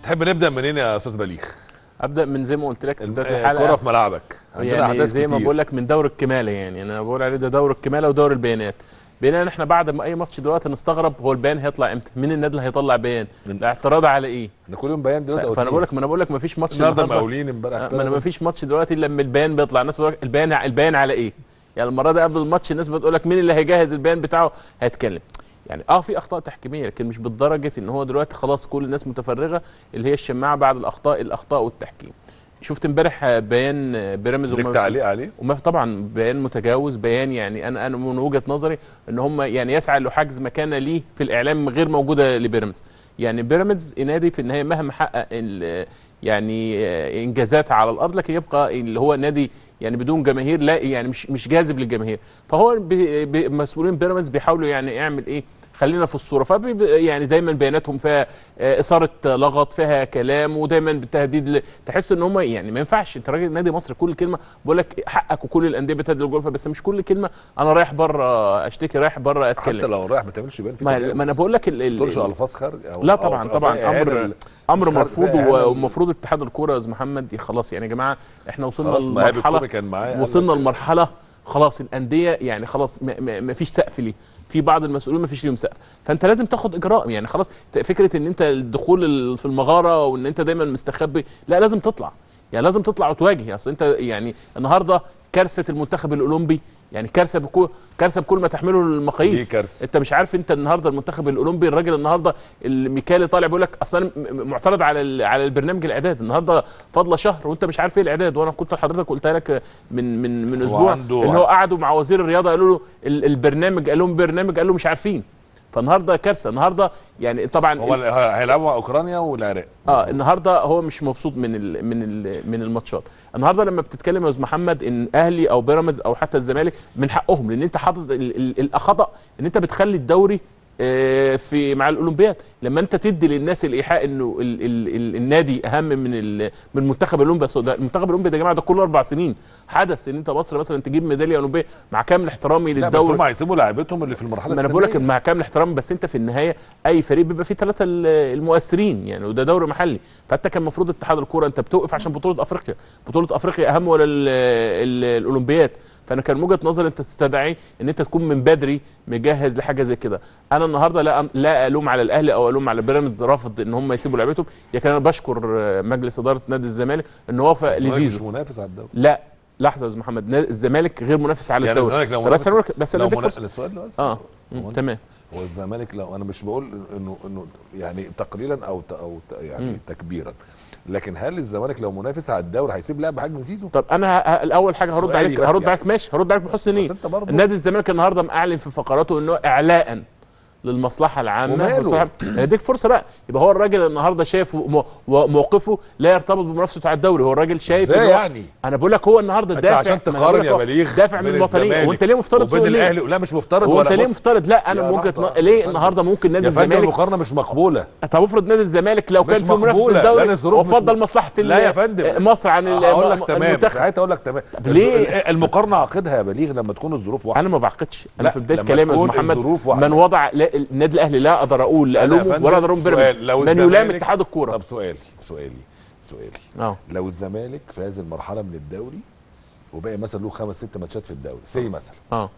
تحب نبدا منين يا استاذ بليغ ابدا من زي ما قلت لك في بدايه الكره الحلقه في ملعبك عندنا يعني احداث زي ما كتير. بقول لك من دور الكماله يعني انا بقول عليه ده دور الكماله ودور البيانات بينما احنا بعد ما اي ماتش دلوقتي نستغرب هو البيان هيطلع امتى مين النادي اللي هيطلع بيان الاعتراض على ايه احنا كل يوم بيان ف- دلوقتي أو فانا اتنين. بقول لك ما انا بقول لك ما فيش ماتش النهارده النهارده مقاولين امبارح آه، ما انا ما فيش ماتش دلوقتي الا لما البيان بيطلع الناس بتقول لك البيان البيان على ايه يعني المره دي قبل الماتش الناس بتقول لك مين اللي هيجهز البيان بتاعه هيتكلم يعني اه في اخطاء تحكيميه لكن مش بالدرجه ان هو دلوقتي خلاص كل الناس متفرغه اللي هي الشماعه بعد الاخطاء الاخطاء والتحكيم شفت امبارح آه، بيان آه، بيراميدز ليك وما- تعليق عليه وما في طبعا بيان متجاوز بيان يعني انا انا من وجهه نظري ان هم يعني يسعى لحجز مكانه ليه في الاعلام غير موجوده لبيراميدز يعني بيراميدز نادي في النهايه مهما حقق ال- يعني آه، انجازات على الارض لكن يبقى اللي هو نادي يعني بدون جماهير لا يعني مش مش جاذب للجماهير فهو ب- ب- مسؤولين بيراميدز بيحاولوا يعني يعمل ايه خلينا في الصوره فبي يعني دايما بياناتهم فيها آه، اثاره لغط فيها كلام ودايما بالتهديد ل- تحس ان هم يعني ما ينفعش انت راجل نادي مصر كل كلمه بقول لك حقك وكل الانديه بتهدد الجول بس مش كل كلمه انا رايح بره اشتكي رايح بره حتى اتكلم لو رايح ما تعملش بيان في ما, تجاوز. ما انا بقول لك ال- ال- ما تقولش الفاظ خارج أو لا أو- طبعا أو طبعا فيها امر إهانة امر مش عارف مرفوض فيها إهانة ومفروض اتحاد الكوره يا استاذ محمد خلاص يعني يا جماعه احنا وصلنا خلاص مهاب لمرحله الكومي كان معايا قال وصلنا لك- لمرحله خلاص الانديه يعني خلاص ما- ما ما فيش سقف ليه في بعض المسؤولين ما فيش ليهم سقف فانت لازم تاخد اجراء يعني خلاص ت- فكره ان انت الدخول ال- في المغاره وان انت دايما مستخبي لا لازم تطلع يعني لازم تطلع وتواجه اصل انت يعني النهارده كارثه المنتخب الاولمبي يعني كارثه بكل كارثه بكل ما تحمله المقاييس دي كارثة. انت مش عارف انت النهارده المنتخب الاولمبي الراجل النهارده الميكالي طالع بيقول لك اصلا أنا م- معترض على ال- على البرنامج الاعداد النهارده فاضله شهر وانت مش عارف ايه الاعداد وانا كنت لحضرتك قلت لك من من من هو اسبوع عنده- اللي هو قعدوا مع وزير الرياضه قالوا له ال- البرنامج قال لهم برنامج قال له مش عارفين فالنهارده كارثه النهارده يعني طبعا هو ال- هيلعبوا مع اوكرانيا والعراق اه النهارده هو مش مبسوط من ال من ال من الماتشات النهارده لما بتتكلم يا استاذ محمد ان اهلي او بيراميدز او حتى الزمالك من حقهم لان انت حاطط ال- ال- الخطا ان انت بتخلي الدوري آه، في مع الاولمبياد لما انت تدي للناس الايحاء انه ال ال ال النادي اهم من ال من المنتخب الاولمبي بس ده المنتخب الاولمبي ده يا جماعه ده كل اربع سنين حدث ان انت مصر مثلا تجيب ميداليه اولمبيه مع كامل احترامي لا بس للدوري هم هيسيبوا لاعبتهم اللي في المرحله ما انا بقول لك السنية. مع كامل احترام بس انت في النهايه اي فريق بيبقى فيه ثلاثه المؤثرين يعني وده دوري محلي فانت كان المفروض اتحاد الكوره انت بتوقف عشان بطوله افريقيا بطوله افريقيا اهم ولا ال- ال- الاولمبياد فانا كان من وجهه نظري انت تستدعي ان انت تكون من بدري مجهز لحاجه زي كده انا النهارده لا أم- لا الوم على الاهلي او الوم على بيراميدز رافض ان هم يسيبوا لعبتهم لكن انا بشكر آه، مجلس اداره نادي الزمالك ان وافق الزمالك مش لزيزو منافس على الدوري لا لحظه يا استاذ محمد نا- الزمالك غير منافس على يعني الدوري الزمالك لو طب بس منافس- انا بقول لك- بس انا لو اديك منافس فرصه السؤال ده بس اه هو مم، أنت- تمام هو الزمالك لو انا مش بقول انه انه يعني تقليلا او ت- او ت- يعني مم. تكبيرا لكن هل الزمالك لو منافس على الدوري هيسيب لاعب بحجم زيزو؟ طب انا ه- ه- الاول حاجه هرد سؤالي عليك بس هرد يعني. عليك ماشي هرد عليك بحسن نيه بس انت برضه النادي الزمالك النهارده معلن في فقراته انه اعلاء للمصلحه العامه وماله؟ والصلاح- هديك فرصه بقى يبقى هو الراجل النهارده شايف وم- وموقفه لا يرتبط بمنافسته على الدوري هو الراجل شايف ازاي إن هو- يعني؟ انا بقول لك هو النهارده انت دافع عشان ما أنا تقارن بقول لك يا هو بليغ دافع من بين الوطنيه الزمالك وانت ليه مفترض وبين تقول ليه؟ الاهلي لا مش مفترض هو ولا انت ليه بص. مفترض لا انا يا من وجهه لحظة، نظر- ليه يا النهارده ممكن نادي يا فندم الزمالك المقارنه مش مقبوله طب افرض نادي الزمالك لو مش كان في منافسه مقبولة، الدوري لأن الظروف مش وفضل م- مصلحه ال- لا يا فندم. مصر عن ال- هقول لك تمام المنتخب ساعتها اقول لك تمام ليه؟ المقارنه عقدها يا بليغ لما تكون الظروف واحده انا ما بعقدش انا لا، في بدايه لما كلامي يا استاذ تكون محمد الظروف واحدة. من وضع لا النادي الاهلي لا اقدر اقول لا أنا يا الومه فندم ولا اقدر الوم سؤال، بيراميدز لو من يلام الزمالك- اتحاد الكوره طب سؤالي سؤالي سؤالي اه لو الزمالك في هذه المرحله من الدوري وباقي مثلا له خمس ست ماتشات في الدوري سي مثلا اه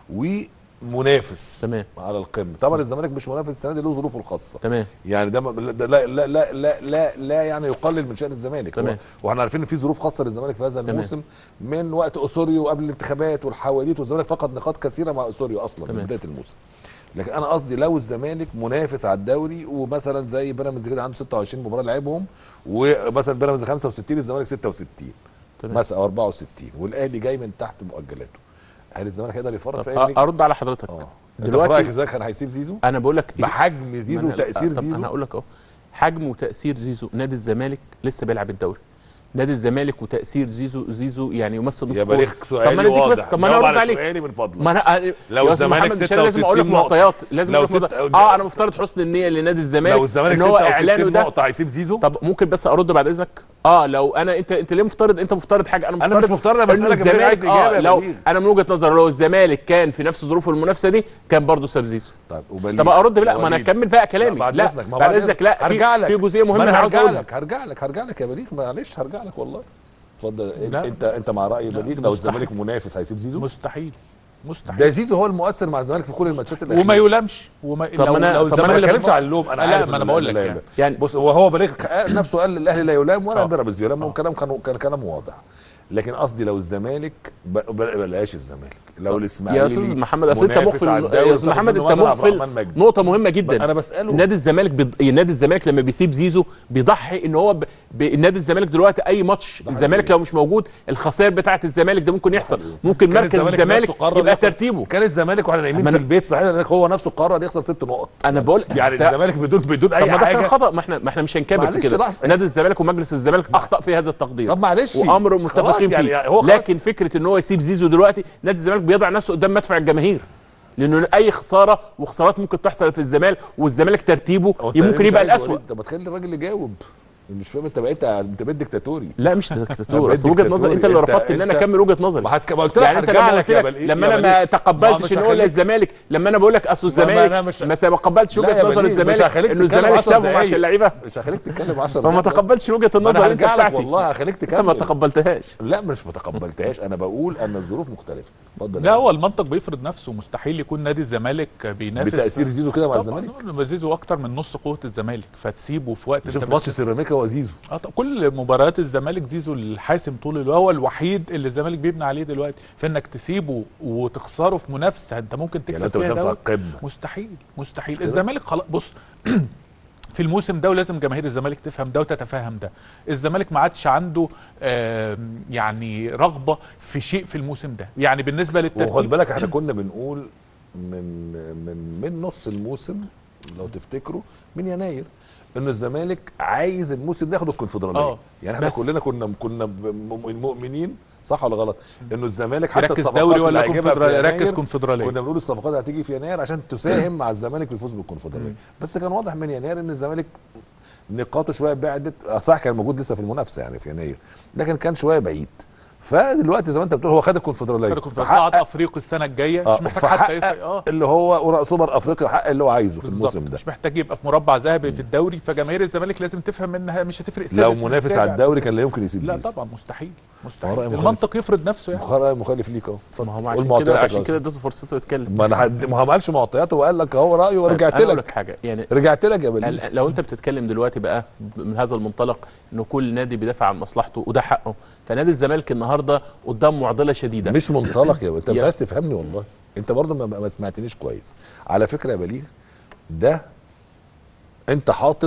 ومنافس تمام. على القمه طبعا الزمالك مش منافس السنه دي له ظروفه الخاصه تمام يعني ده, م- ده لا, لا لا لا لا لا يعني يقلل من شان الزمالك تمام. هو- واحنا عارفين ان في ظروف خاصه للزمالك في هذا تمام. الموسم من وقت اسوريو قبل الانتخابات والحواديت والزمالك فقد نقاط كثيره مع اسوريو اصلا تمام. من بدايه الموسم لكن انا قصدي لو الزمالك منافس على الدوري ومثلا زي بيراميدز كده عنده 26 مباراه لعبهم ومثلا بيراميدز 65 الزمالك 66 تمام مثلا او 64 والاهلي جاي من تحت مؤجلاته هل الزمالك هيقدر يفرط طب في أ- اي ارد على حضرتك اه انت في دلوقتي- رايك ازاي كان هيسيب زيزو انا بقول لك بحجم زيزو ما أنا- وتاثير طب زيزو انا هقول لك اهو حجم وتاثير زيزو نادي الزمالك لسه بيلعب الدوري نادي الزمالك وتاثير زيزو زيزو يعني يمثل نص يا كورة. بليغ طب سؤالي ما انا اديك بس واضح طب ما انا جاوب ارد على عليك سؤالي من فضلك ما انا لو يا أستاذ الزمالك محمد مش أنا لازم اقول لك 66 نقطة. معطيات لازم لو اقول لك ست- معطيات. اه انا مفترض حسن النيه لنادي الزمالك لو الزمالك ان هو اعلانه 66 ده نقطه هيسيب زيزو طب ممكن بس ارد بعد اذنك اه لو انا انت انت ليه مفترض انت مفترض حاجه انا مفترض انا مش مفترض انا إنه بسالك يا بليغ الزمالك عايز اه اجابه يا لو بليغ. انا من وجهه نظري لو الزمالك كان في نفس ظروف المنافسه دي كان برضه ساب زيزو طيب وبليغ طب ارد لا ما انا وليد. اكمل بقى كلامي بعد لا اذنك ما هو بعد اذنك لا هرجع في, لك في جزئيه ما مهمه انا انا عاوز هرجع اقولها لك هرجع لك هرجع لك يا بليغ معلش هرجع لك والله اتفضل لا. انت انت مع راي لا، بليغ لو مستحيل. الزمالك منافس هيسيب زيزو مستحيل مستحيل ده زيزو هو المؤثر مع الزمالك في كل الماتشات الاخيره وما يلامش وما طب لو ما أنا- لو طب ما انا ما الزمالك بتكلمش على اللوم انا لا عارف ما انا إن بقول لا لك لا يعني. لا. يعني بص هو هو بليغ قال- نفسه قال الاهلي لا يلام ولا آه. بيراميدز يلام آه. وكلام كان كان كلام واضح لكن قصدي لو الزمالك ب- ب- بلاش الزمالك لو الاسماعيلي يا استاذ محمد اصل انت منافس مغفل على الدوري يا استاذ وتاخد محمد منه انت مثلا عبد مغفل الرحمن مجدي. نقطه مهمه جدا انا بساله نادي الزمالك بيض... نادي الزمالك لما بيسيب زيزو بيضحي ان هو ب... ب... نادي الزمالك دلوقتي اي ماتش ده الزمالك حقيقي. لو مش موجود الخسائر بتاعه الزمالك ده ممكن يحصل حقيقي. ممكن كان مركز الزمالك الزمالك نفسه قرر يبقى يخسر. ترتيبه كان الزمالك واحنا نايمين أما في أنا- البيت صحيح لأن هو نفسه قرر يخسر ست نقط انا بقول يعني ده- الزمالك بدون بدون طب اي ما ده كان حاجه خطا ما احنا ما احنا مش هنكمل في معلش كده لحظة. نادي الزمالك ومجلس الزمالك اخطا في هذا التقدير طب معلش وامر خلاص متفقين يعني فيه هو خلاص. لكن فكره ان هو يسيب زيزو دلوقتي نادي الزمالك بيضع نفسه قدام مدفع الجماهير لانه اي خساره وخسارات ممكن تحصل في الزمالك والزمالك ترتيبه هو أنت ممكن مش يبقى عايز الاسوء وليد؟ طب ما تخلي الراجل يجاوب مش فاهم انت بقيت انت بقيت ديكتاتوري لا مش دكتاتور بقيت اصل وجهه نظري انت اللي ديكتاتوري. رفضت ان أنت- انا اكمل وجهه نظري ما هت- ما قلت لك يعني انت هرجع لما لك قلت يا لك بليغ- لما يا انا ما بليغ. تقبلتش مش ان اقول هخليك- الزمالك لما انا بقول لك اصل ما- ما أنا الزمالك مش- ما تقبلتش لا وجهه يا نظر بليغ، مش الزمالك هخليك انه تتكلم الزمالك 10 سابهم عشان دقايق. اللعيبه مش هخليك تتكلم 10 فما دقايق بس. تقبلتش وجهه ما النظر انا انت هرجع لك بتاعتي والله هخليك انت ما تكمل تقبلتهاش لا مش ما تقبلتهاش انا بقول ان الظروف مختلفه اتفضل لا يا هو المنطق بيفرض نفسه مستحيل يكون نادي الزمالك بينافس بتاثير زيزو كده مع طبعاً، الزمالك زيزو اكتر من نص قوه الزمالك فتسيبه في وقت شفت أنت ماتش سيراميكا وزيزو اه طب كل مباريات الزمالك زيزو الحاسم طول الوقت هو الوحيد اللي الزمالك بيبني عليه دلوقتي فانك تسيبه وتخسره في منافسه انت ممكن يعني تكسب انت فيها بتنافس على دوري القمه مستحيل مستحيل كده؟ الزمالك خلاص بص في الموسم ده ولازم جماهير الزمالك تفهم ده وتتفهم ده الزمالك ما عادش عنده آم، يعني رغبه في شيء في الموسم ده يعني بالنسبه وخد للترتيب بالك احنا كنا بنقول من من من نص الموسم لو تفتكروا من يناير انه الزمالك عايز الموسم ده ياخد الكونفدراليه آه، يعني احنا بس. كلنا كنا كنا م- مؤمنين صح ولا غلط انه الزمالك حتى يركز الصفقات دوري اللي ولا هيجيبها في كونفدراليه يناير ركز كونفدراليه كنا بنقول الصفقات هتيجي في يناير عشان تساهم مع الزمالك في الفوز بالكونفدراليه بس كان واضح من يناير ان الزمالك نقاطه شويه بعدت آه، صح كان موجود لسه في المنافسه يعني في يناير لكن كان شويه بعيد فدلوقتي زي ما انت بتقول هو خد الكونفدراليه كده كنت صعد فحقق- افريقيا السنه الجايه آه، مش محتاج حتى فحقق يس- اه اللي هو سوبر افريقيا حقق اللي هو عايزه في بالظبط الموسم ده مش محتاج يبقى في مربع ذهبي في الدوري فجماهير الزمالك لازم تفهم انها مش هتفرق لو سادس من منافس السابع. على الدوري كان لا يمكن يسيب لا زيزو. طبعا مستحيل هو مستحيل رأي مخالف. المنطق يفرض نفسه يعني مخالف مخالف ليك اهو اتفضل. ما هو قول عشان كده معطياتك عشان يا كده أستاذ. اديته فرصته يتكلم ما انا حد ما هو ما قالش معطياته وقال لك اهو رايه ورجعت أنا أقول لك لك حاجه يعني رجعت لك يا بليغ ال- لو انت بتتكلم دلوقتي بقى من هذا المنطلق انه كل نادي بيدافع عن مصلحته وده حقه فنادي الزمالك النهارده قدام معضله شديده مش منطلق يا انت مش يا- عايز تفهمني والله انت برضه ما, ما سمعتنيش كويس على فكره يا بليغ ده انت حاطط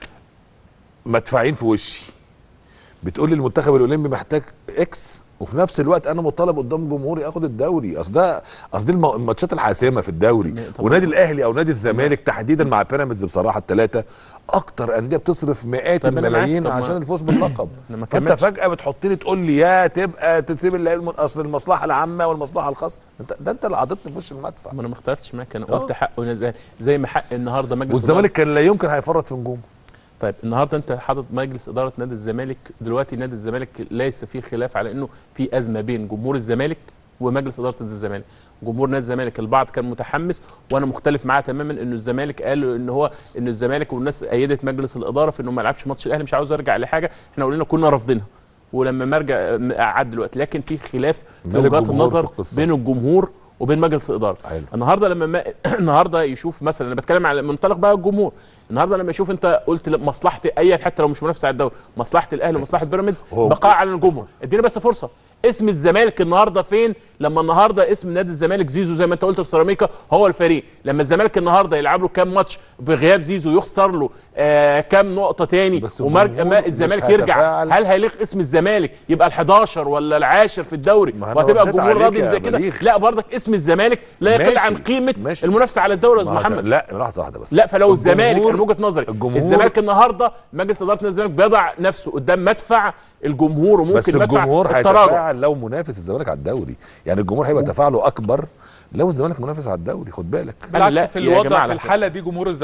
مدفعين في وشي بتقول لي المنتخب الاولمبي محتاج اكس وفي نفس الوقت انا مطالب قدام جمهوري اخد الدوري اصل ده اصل دي الم- الماتشات الحاسمه في الدوري طبعا. ونادي الاهلي او نادي الزمالك تحديدا مع بيراميدز بصراحه الثلاثه اكتر انديه بتصرف مئات طب أنا معاك، الملايين طب ما- عشان الفوز باللقب أنا ما فانت كملتش. فجاه بتحط لي تقول لي يا تبقى تسيب العلم اصل المصلحه العامه والمصلحه الخاصه انت ده انت اللي حاططني في وش المدفع ما انا ما اختلفتش معاك انا آه. قلت حقه نادي- زي ما حق النهارده مجلس والزمالك كان لا يمكن هيفرط في نجوم طيب النهارده انت حاطط مجلس اداره نادي الزمالك دلوقتي نادي الزمالك ليس فيه خلاف على انه في ازمه بين جمهور الزمالك ومجلس اداره نادي الزمالك جمهور نادي الزمالك البعض كان متحمس وانا مختلف معاه تماما انه الزمالك قالوا ان هو ان الزمالك والناس ايدت مجلس الاداره في انه ما يلعبش ماتش الاهلي مش عاوز ارجع لحاجه احنا قلنا كنا رافضينها ولما مرجع قعد دلوقتي لكن في خلاف في مال وجهات الجمهور في النظر القصة. بين الجمهور وبين مجلس الاداره حلو. النهارده لما ما النهارده يشوف مثلا انا بتكلم على منطلق بقى الجمهور النهارده لما يشوف انت قلت لا، مصلحتي اي حتى لو مش منافس على الدوري مصلحه الاهلي ومصلحه بيراميدز هو- بقاء على الجمهور اديني بس فرصه اسم الزمالك النهارده فين لما النهارده اسم نادي الزمالك زيزو زي ما انت قلت في سيراميكا هو الفريق لما الزمالك النهارده يلعب له كام ماتش بغياب زيزو يخسر له آه كام نقطه تاني بس ومرج الجمهور ما مش الزمالك يرجع هيتفاعل. هل هيليق اسم الزمالك يبقى ال11 ولا العاشر في الدوري ما أنا وهتبقى رديت الجمهور عليك راضي يا زي كده بليغ. لا برضك اسم الزمالك لا يقل ماشي، عن قيمه ماشي. المنافسه على الدوري يا استاذ ما هو- محمد لا لحظه واحده بس لا فلو الزمالك الجمهور- انا من وجهه نظري الجمهور- الزمالك النهارده مجلس اداره نادي الزمالك بيضع نفسه قدام مدفع الجمهور وممكن بس مدفع الجمهور التراجع هيتفاعل لو منافس الزمالك على الدوري يعني الجمهور هيبقى تفاعله اكبر لو الزمالك منافس على الدوري خد بالك لا، بالعكس في يا الوضع جماعة في لا. الحاله دي جمهور الزمالك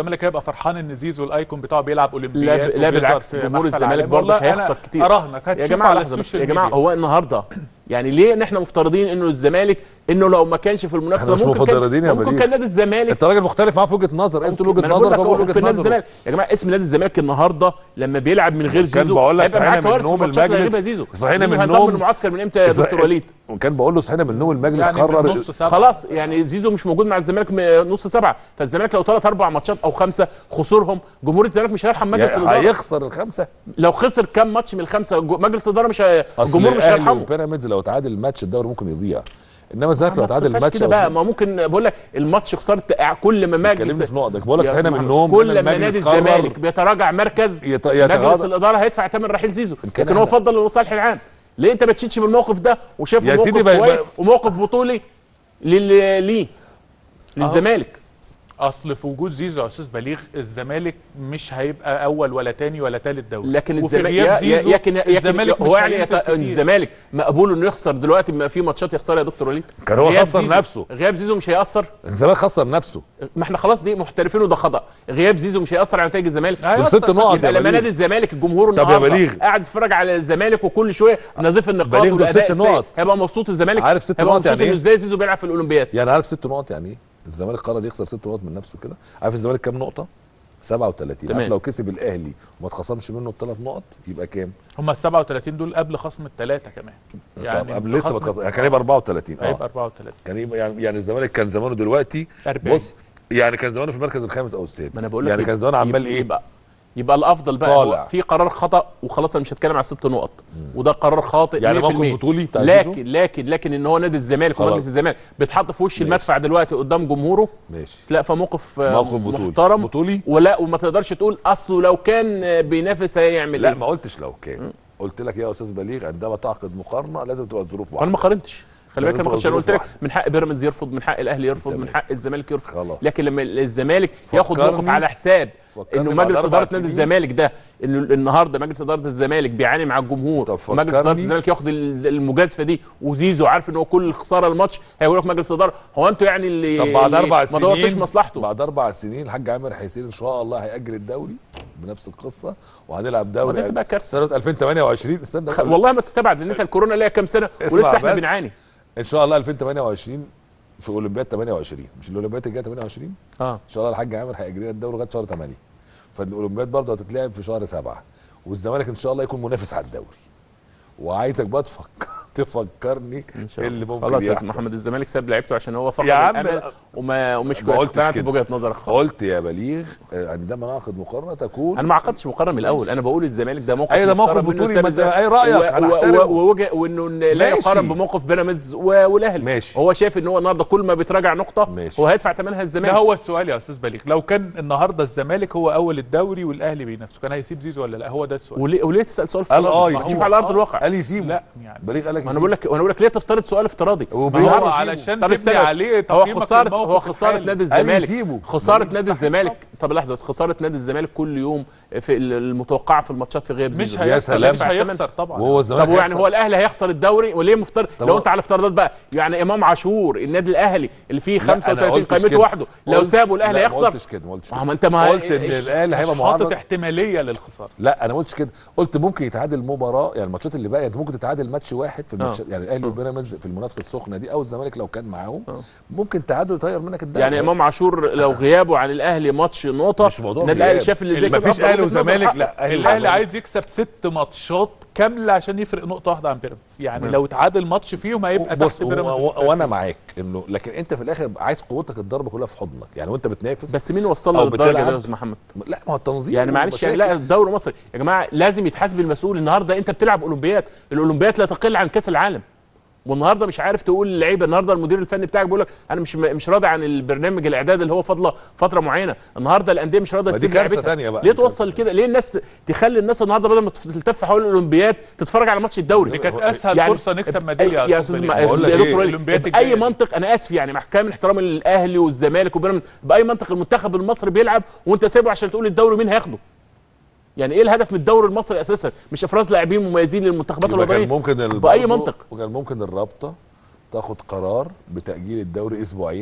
الزمالك هيبقى فرحان ان زيزو الايكون بتاعه بيلعب لا, اولمبياد لا وبيظهر بالعكس في جمهور محفل الزمالك عالمي. برضه والله هيخسر أنا كتير اراهنك يا هتشوف جماعه على لحظه بس السوشيال يا جماعه ميديا. هو النهارده يعني ليه ان احنا مفترضين انه الزمالك انه لو ما كانش في المنافسه إحنا مش ممكن مفترضين يا كان ممكن بليغ. كان نادي الزمالك انت راجل مختلف معاه في وجهه نظر انتوا ما وجهه أنا بقول نظرك لك هو هو وجهه ممكن نادي نظره الزمالك يا جماعه اسم نادي الزمالك النهارده لما بيلعب من غير كان زيزو بقول لك هيبقى معاه صحينا من كوارث نوم وماتشات لا المجلس. يغيبها زيزو صحينا زيزو من هينضم نوم. المعسكر من امتى يا دكتور وليد وكان بقول له صحينا من النوم المجلس يعني قرر من نص سبعة خلاص يعني زيزو مش موجود مع الزمالك م- نص سبعه فالزمالك لو ثلاث اربع ماتشات او خمسه خسرهم جمهور الزمالك مش هيرحم مجلس يعني الاداره هيخسر الخمسه لو خسر كام ماتش من الخمسه جو- مجلس الاداره مش هي... اصل الجمهور مش الأهلي هيرحمه وبيراميدز لو تعادل الماتش الدوري ممكن يضيع انما الزمالك لو ما تعادل تخسرش الماتش كده بقى ما ممكن بقول لك الماتش خسرت كل ما كلمني مجلس في نقطك بقول لك يا صحينا أستاذ من محمد، النوم كل إن ما المجلس نادي قرر الزمالك بيتراجع مركز يت- مجلس يتغاضى الاداره هيدفع ثمن رحيل زيزو كان لكن هو إحنا- فضل المصالح العام ليه انت ما تشيلش من الموقف ده وشايفه يا موقف سيدي بقى- كويس بقى- وموقف بطولي لل- ليه للزمالك اصل في وجود زيزو يا استاذ بليغ الزمالك مش هيبقى اول ولا تاني ولا تالت دوري لكن وفي الزمالك غياب يا- يا- زيزو يمكن يمكن الزمالك مش هو يعني هينزل يت- كتير. الزمالك مقبول انه يخسر دلوقتي ما في ماتشات يخسرها يا دكتور وليد كان هو غياب خسر زيزو- نفسه. غياب زيزو مش هيأثر الزمالك خسر نفسه ما احنا خلاص دي محترفين وده خطأ غياب زيزو مش هيأثر على نتائج الزمالك هيأثر دول ست بس نقط يبقى يا لما نادي بليغ الزمالك الجمهور طب يا النهارده بليغ. قاعد يتفرج على الزمالك وكل شويه نظيف النقاط بليغ دول والأداء ست السيء. نقط. هيبقى مبسوط الزمالك عارف ست هيبقى نقط مبسوط يعني انه إيه؟ ازاي زيزو بيلعب في الاولمبياد يعني عارف ست نقط يعني ايه الزمالك قرر يخسر ست نقط من نفسه كده عارف الزمالك كام نقطه 37 تمام. عارف لو كسب الاهلي وما اتخصمش منه الثلاث نقط يبقى كام هم ال 37 دول قبل خصم الثلاثه كمان يعني قبل لسه ما خصم- اتخصم يعني كان يبقى 34 هيبقى اه 34 كان يبقى يعني يعني الزمالك كان زمانه دلوقتي 40. بص يعني كان زمانه في المركز الخامس او السادس ما انا بقول لك يعني يبقى- كان زمانه عمال يبقى- ايه يبقى يبقى الافضل بقى طالع. هو في قرار خطا وخلاص انا مش هتكلم على الست نقط وده قرار خاطئ يعني 100%. موقف بطولي بتاع زيزو؟ لكن لكن لكن ان هو نادي الزمالك خلاص. ومجلس الزمالك بيتحط في وش ماشي. المدفع دلوقتي قدام جمهوره ماشي لا فموقف آه، موقف بطولي. محترم بطولي؟ ولا وما تقدرش تقول اصله لو كان آه، بينافس هيعمل لا ايه ما قلتش لو كان قلت لك يا استاذ بليغ عندما تعقد مقارنه لازم تبقى الظروف وانا ما واحده قارنتش خلي لازم بالك انا تبقى كنت انا قلت ظروف لك واحدة. من حق بيراميدز يرفض من حق الاهلي يرفض تمام. من حق الزمالك يرفض خلاص. لكن لما الزمالك ياخد فكرني- موقف على حساب فكرني انه بعد مجلس أربع اداره سنين. نادي الزمالك ده انه النهارده مجلس اداره الزمالك بيعاني مع الجمهور طب ومجلس اداره فكرني. الزمالك ياخد ال- المجازفه دي وزيزو عارف ان هو كل خساره الماتش هيقول لك مجلس الاداره هو انتوا يعني اللي طب بعد اللي اربع ما دورتوش سنين مصلحته بعد اربع سنين الحاج عامر حسين ان شاء الله هيأجل الدوري بنفس القصه وهنلعب ما دوري دي تبقى كارثة. سنه 2028 استنى خ- والله ما تستبعد لان انت الكورونا ليها كام سنه اسمع ولسه احنا بس. بنعاني ان شاء الله 2028 في اولمبياد 28 مش الاولمبياد الجايه 28 اه ان شاء الله الحاج عامر هيجري لنا الدوري لغايه شهر 8 فالاولمبياد برضه هتتلعب في شهر 7 والزمالك ان شاء الله يكون منافس على الدوري وعايزك بقى تفكر تفكرني ان شاء اللي الله ممكن خلاص يا يحصل. أستاذ محمد الزمالك ساب لعيبته عشان هو فقد يا عم الامل لا. وما ومش ما كويس قلتش اقتنعت كده. بوجهه نظرك خالص قلت يا بليغ آه، عندما نعقد مقارنه تكون انا ما عقدتش مقارنه من الاول ماشي. انا بقول الزمالك ده موقف أيوة ده موقف محترم إنه بطولي، ساب ما أنت- الزمالك. أي رأيك، و- أنا و- أحترمه. و- ووجه وانه لا ماشي. يقارن بموقف بيراميدز و- والاهلي ماشي. هو شايف ان هو النهارده كل ما بيتراجع نقطه ماشي. هو هيدفع ثمنها ده الزمالك هو السؤال يا استاذ بليغ لو كان النهارده الزمالك هو اول الدوري والاهلي بينافسه كان هيسيب زيزو ولا لا هو ده السؤال وليه وليه تسال سؤال قال افتراضي؟ اه ما يسيبه. شوف على ارض آه، الواقع قال يسيبه لا يعني بليغ قال لك ما انا بقول لك وانا بقول لك ليه تفترض سؤال افتراضي هو ما هو بيقول علشان طب تبني استنى. عليه هو تقييمك خساره للموقف هو خساره الحالي. نادي قال الزمالك يسيبه. خساره بليغ نادي مستحيل الزمالك طبعا. طب لحظه بس خساره نادي الزمالك كل يوم في ال- المتوقعه في الماتشات في غياب مش زيزو هيخسر سلام. مش هيخسر طبعا وهو الزمالك طب يعني هيخسر. هو الاهلي هيخسر الدوري وليه مفترض طب لو هو- انت على افتراضات بقى يعني امام عاشور النادي الاهلي اللي فيه لا، أنا 35 قلتش قيمته كده. وحده لو قلت- سابه الاهلي لا، ما هيخسر قلتش كده ما قلتش ما كده هو انت ما قلت ان إيش- الاهلي مش هيبقى حاطط معرض احتماليه للخساره لا انا ما قلتش كده قلت ممكن يتعادل مباراه يعني الماتشات اللي باقيه انت ممكن تتعادل ماتش واحد في الماتش يعني الاهلي وبيراميدز في المنافسه السخنه دي او الزمالك لو كان معاهم آه. ممكن تعادل يطير منك الدوري يعني امام عاشور لو غيابه عن الاهلي ماتش نقطه مش موضوع النادي الاهلي غياب. شاف اللي زي كده مفيش أفضل اهلي وجهة نظر وزمالك حقه. لا أهلي الاهلي وزمالك. عايز يكسب ست ماتشات كامله عشان يفرق نقطه واحده عن بيراميدز يعني نعم. لو تعادل ماتش فيهم هيبقى بص تحت بيراميدز و- و- في وانا معاك انه لكن انت في الاخر عايز قوتك الضربه كلها في حضنك يعني وانت بتنافس بس مين وصلنا أو للدرجه دي بتلعب. يا استاذ محمد لا ما هو التنظيم يعني معلش يعني ومشاكل. لا الدوري المصري يا جماعه لازم يتحاسب المسؤول النهارده انت بتلعب اولمبياد الاولمبياد لا تقل عن كاس العالم والنهارده مش عارف تقول للعيبه النهارده المدير الفني بتاعك بيقول لك انا مش مش راضي عن البرنامج الاعداد اللي هو فاضله فتره معينه النهارده الانديه مش راضيه ما دي تسيب كارثة لعيبتها. تانية بقى. ليه دي كارثة توصل كده ليه الناس ت- تخلي الناس النهارده بدل ما تلتف حول الاولمبياد تتفرج على ماتش الدوري دي كانت اسهل يعني فرصه نكسب أي- ميداليه يا استاذ بليغ. ما- بقول لك يا إيه، دكتور وليد، الأولمبياد باي الجاية دي. منطق انا اسف يعني مع كامل احترامي للاهلي والزمالك وبيراميدز باي منطق المنتخب المصري بيلعب وانت سايبه عشان تقول الدوري مين هياخده يعني ايه الهدف من الدوري المصري اساسا مش افراز لاعبين مميزين للمنتخبات يبقى كان الوطنيه ممكن ال- باي برضه- منطق وكان ممكن الرابطه تاخد قرار بتاجيل الدوري اسبوعين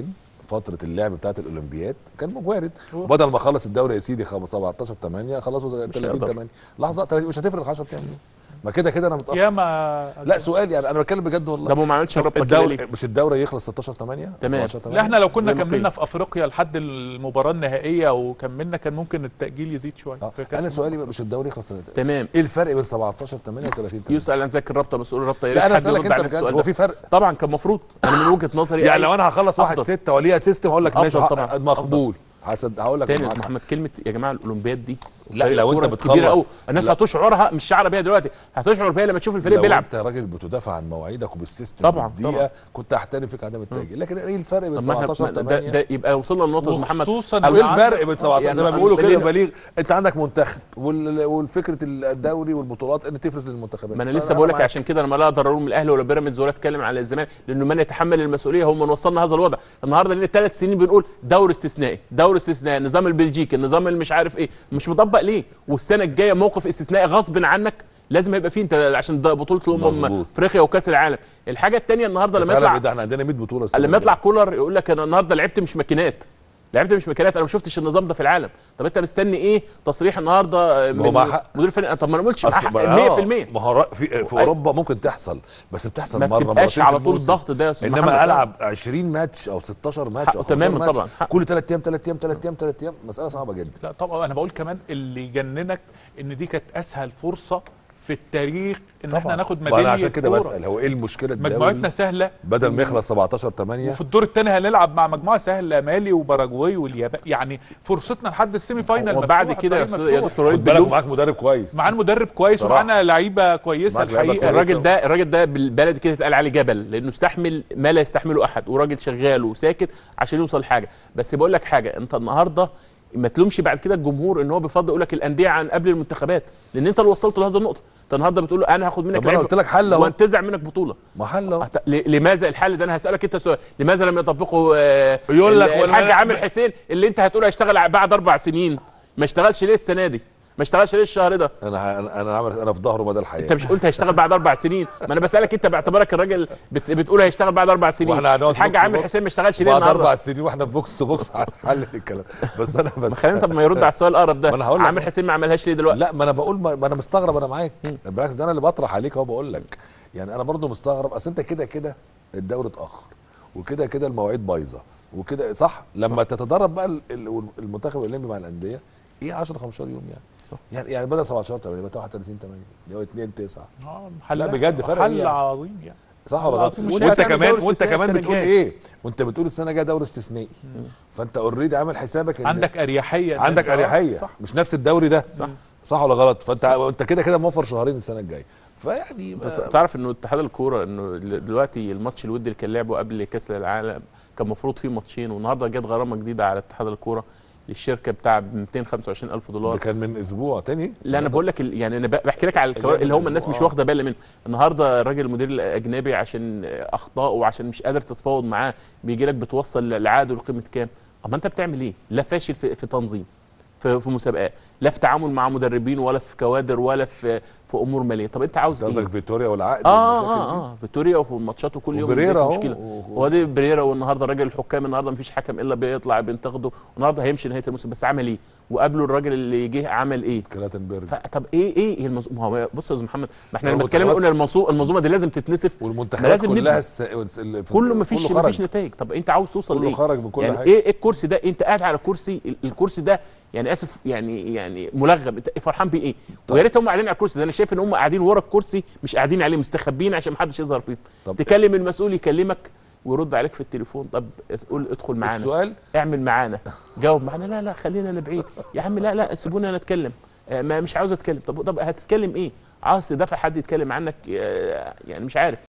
فتره اللعب بتاعت الاولمبياد كان وارد بدل ما خلص الدوري يا سيدي خم- 17 8 خلصوا 30 هيقدر. 8 لحظه 30 مش هتفرق 10 ايام ما كده كده انا متاخر يا ما لا سؤال يعني انا بتكلم بجد والله ده ما عملتش رابطه كده الدوري ليه؟ مش الدوري يخلص 16 8 تمام. 17 لا احنا لو كنا زي ما كملنا قيل. في افريقيا لحد المباراه النهائيه وكملنا كان ممكن التاجيل يزيد شويه آه. في كأس انا الأمم. سؤالي بقى مش الدوري يخلص سنة- تمام ايه الفرق بين 17 8 و 30 8 يسال عن ذاك الرابطه مسؤول الرابطه يا ريت لا انا حد بسالك يرد انت على بجد السؤال هو ده في فرق طبعا كان المفروض انا من وجهه نظري يعني أي- لو انا هخلص واحد أفضل. ستة وليها سيستم هقول لك ماشي أفضل ح- طبعاً. مقبول هصد- هقول لك تاني يا معاك استاذ حق. محمد كلمه يا جماعه الاولمبياد دي لا، لو أنت كورة بتخلص- كبيرة أوي. الناس لا. هتشعرها مش شعره بيها دلوقتي هتشعر بيها لما تشوف الفريق لو بيلعب انت راجل بتدافع عن مواعيدك وبالسيستم طبعاً، بالدقيقه طبعاً. كنت احترم فيك عدم التاجيل لكن ايه الفرق بين طب ما احنا 17 ما- ده, 8 ده يبقى وصلنا لنقطه يا استاذ محمد وخصوصا أنا- وايه إن الفرق بين 17 يعني زي ما أنا بيقولوا كده خلينا- بليغ انت عندك منتخب وال- والفكره الدوري والبطولات ان تفرز للمنتخبات ما انا طيب لسه بقول لك معاك. عشان كده انا ما لا اقدر اقول من الاهلي ولا بيراميدز ولا اتكلم على الزمالك لانه من يتحمل المسؤوليه هم من وصلنا هذا الوضع النهارده لنا ثلاث سنين بنقول دور استثنائي دور استثنائي النظام البلجيكي النظام اللي مش عارف ايه مش مطبق ليه والسنه الجايه موقف استثنائي غصب عنك لازم هيبقى فيه انت عشان ده بطوله الامم مظبوط. افريقيا وكاس العالم الحاجه الثانيه النهارده بس لما أنا يطلع ده احنا عندنا 100 بطوله السنة لما يطلع الجاية. كولر يقول لك انا النهارده لعبت مش ماكينات لعبت مش ماكينات انا ما شفتش النظام ده في العالم طب انت مستني ايه تصريح النهارده ما هو من مع حق. مدير الفريق طب ما انا ما قلتش مع أصل حق ما- 100% آه، ما هو رأ- في في أي- اوروبا ممكن تحصل بس بتحصل ما مره بتبقاش مرتين في على طول الموسم. الضغط ده يا استاذ محمد. انما العب 20 ماتش او 16 ماتش حقه او 15 تماما ماتش طبعاً، حقه. كل 3 ايام 3 ايام 3 ايام 3 ايام مساله صعبه جدا لا طبعا انا بقول كمان اللي يجننك ان دي كانت اسهل فرصه في التاريخ ان احنا ناخد ميداليه وانا عشان كده كورة. بسال هو ايه المشكله الدوري مجموعتنا سهله بدل ما يخلص 17 8 وفي الدور الثاني هنلعب مع مجموعه سهله مالي وباراجواي واليابان يعني فرصتنا لحد السيمي فاينال وبعد مفتوح، كده يا الطريق أستاذ- يا مفتوح. دكتور وليد خد بالك بيلوم معاك مدرب كويس معانا مدرب كويس صراحة. ومعانا لعيبه كويسه معاك لعيبة الحقيقه كويسة. الراجل ده الراجل ده بالبلد كده اتقال عليه جبل لانه استحمل ما لا يستحمله احد وراجل شغال وساكت عشان يوصل لحاجه بس بقول لك حاجه انت النهارده ما تلومش بعد كده الجمهور ان هو بيفضل يقول لك الانديه عن قبل المنتخبات لان انت اللي وصلت لهذه النقطه انت النهارده بتقول له انا هاخد منك طب ما انا لعيب قلت لك حل اهو وانتزع منك بطوله محل اهو أت- ل- لماذا الحل ده انا هسالك انت سؤال لماذا لم يطبقوا آه، يقول لك ال- ولا- الحاج عامر حسين اللي انت هتقول هيشتغل بعد اربع سنين ما اشتغلش ليه السنه دي ما اشتغلش ليه الشهر ده انا ه- انا انا عامل انا في ظهره مدى الحياه انت مش قلت هيشتغل بعد اربع سنين ما انا بسالك انت باعتبارك الراجل بت... بتقول هيشتغل بعد اربع سنين واحنا هنقعد الحاج بوكس عامر لبوكس حسين ما اشتغلش ليه بعد النهارده اربع سنين واحنا بوكس تو بوكس هنحل الكلام بس انا بس خلينا طب ما يرد على السؤال الاقرب ده ما أنا هقول لك عامر أهو. حسين ما عملهاش ليه دلوقتي لا ما انا بقول ما ما انا مستغرب انا معاك بالعكس ده انا اللي بطرح عليك اهو بقول لك يعني انا برضو مستغرب اصل انت كده كده الدوري اتاخر وكده كده المواعيد بايظه وكده صح لما تتدرب بقى ال- ال- المنتخب الاولمبي مع الانديه ايه 10 15 يوم يعني صح. يعني يعني بدل 17 8 يبقى 31 8 يبقى 2 9 آه، حل لا بجد فرق حل إيه يعني؟ عظيم يعني صح ولا لا، غلط في مشكلة. وانت تعمل كمان دوري وانت استثنائي كمان السنة بتقول الجاية. ايه وانت بتقول السنه الجايه دوري استثنائي فانت اوريدي عامل حسابك ان عندك اريحيه إن عندك أنت- اريحيه صح مش نفس الدوري ده صح. صح ولا غلط فانت انت كده كده موفر شهرين السنه الجايه فيعني انت ما- تعرف انه اتحاد الكوره انه دلوقتي الماتش الودي اللي كان لعبه قبل كاس العالم كان المفروض فيه ماتشين والنهارده جت غرامه جديده على اتحاد الكوره للشركه بتاع 225 الف ده دولار كان من اسبوع تاني لا انا بقول لك ال- يعني انا ب- بحكي لك على الكوارث اللي اللي هم الناس الأسبوع. مش واخده بالها منه النهارده الراجل المدير الاجنبي عشان اخطاء وعشان مش قادر تتفاوض معاه بيجي لك بتوصل العقد لقيمه كام اما انت بتعمل ايه لا فاشل في, في تنظيم في, في مسابقات لا في تعامل مع مدربين ولا في كوادر ولا في في امور ماليه طب انت عاوز ايه قصدك فيتوريا والعقد اه والمشاكل اه دي؟ اه فيتوريا وفي الماتشات وكل يوم وبريرا بيديك اهو مشكله و- هو دي بريرا والنهارده راجل الحكام النهارده مفيش حكم الا بيطلع بينتقده والنهارده هيمشي نهايه الموسم بس عمل ايه وقابله الراجل اللي جه عمل ايه كلاتنبرج فطب ايه ايه هي المنظومه هو بص يا استاذ محمد ما احنا هو لما اتكلمنا المنتخبات- قلنا المنظومه المنظومه دي لازم تتنسف والمنتخبات لازم كلها نبدأ. الس... الس- ال- في- كله مفيش كله مفيش خرج. نتائج طب انت عاوز توصل كله لايه خرج من كل يعني حاجه ايه ايه الكرسي ده انت قاعد على كرسي ال- الكرسي ده يعني اسف يعني يعني ملغم انت فرحان بيه ايه ويا ريت هم قاعدين على الكرسي ده انا شايف ان هم قاعدين ورا الكرسي مش قاعدين عليه مستخبيين عشان ما حدش يظهر فيهم طب تكلم المسؤول يكلمك ويرد عليك في التليفون طب تقول ادخل معانا السؤال اعمل معانا جاوب معانا لا لا خلينا لبعيد يا عم لا لا سيبوني انا اتكلم آه، ما مش عاوز اتكلم طب طب هتتكلم ايه عاوز تدافع حد يتكلم عنك آه، يعني مش عارف